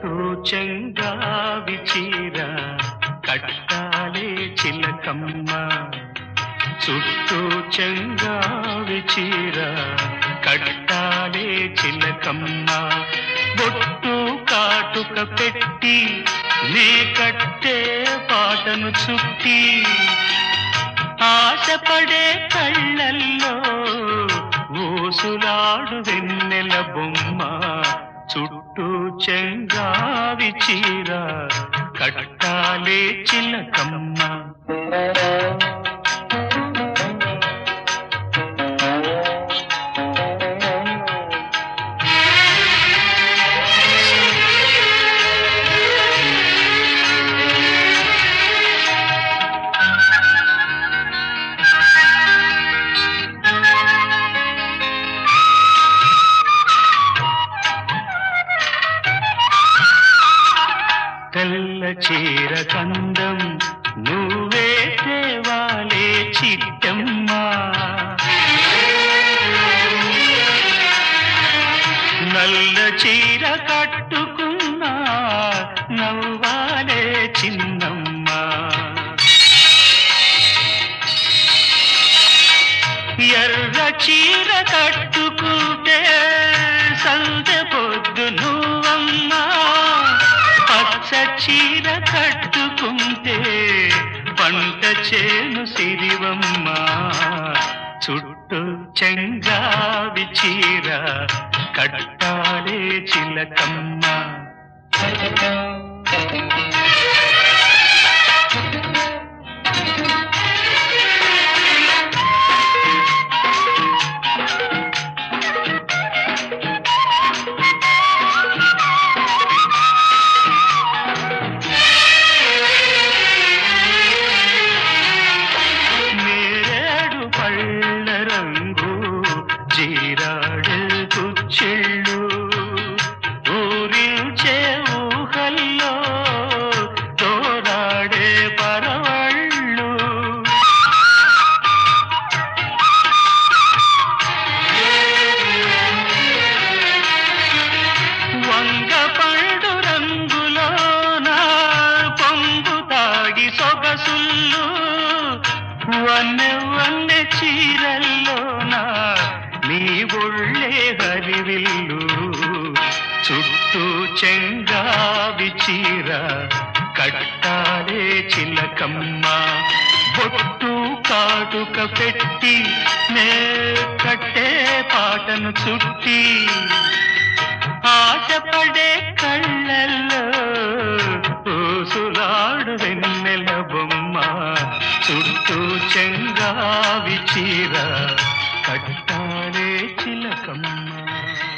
చుట్టూ చెంగావి చీర కట్టాలే చిలకమ్మ చుట్టూ చెంగావి చీర కట్టాలే చిలకమ్మ బొట్టు కాటుక పెట్టి నే కట్టే పాటను చుట్టి ఆశపడే కళ్ళల్లో ఊసులాడు వెన్నెల బొమ్మ చుట్టూ చెంగావి చీర కట్టాలే చిలకమ్మ తెల్ల చీర కందం నువ్వే తేవాలే చిట్టమ్మా నల్ల చీర కట్టుకున్నా నవ్వాలే చిన్నమ్మా ఎర్ర చీర కట్టుకుంటే సందె పొద్దు నువ్వమ్మా పచ్చ చీర కట్టుకుంటే పంట చేను సిరివమ్మా చుట్టూ చెంగావి చీర కట్టాలే చిలకమ్మ నేరేడు పళ్ళ రంగు జీరాడు కుచ్చిళ్ళు ఊరించే ఊహల్లో తోరాడే పరవళ్ళు వంగ పండు రంగులోన పొంగు తాగి సొగసుల్లు వన్నె వన్నె చీరల్లోన నీ ఒళ్ళే హరివిల్లు చుట్టూ చెంగావి చీర కట్టాలే చిలకమ్మ బొట్టు కాటుక పెట్టి నే కట్టే పాటను చుట్టి ఆశపడే కళ్ళల్లో ఊసులాడు వెన్నెల బొమ్మ చుట్టూ చెంగావి చీర కట్టాలే చిలకమ్మ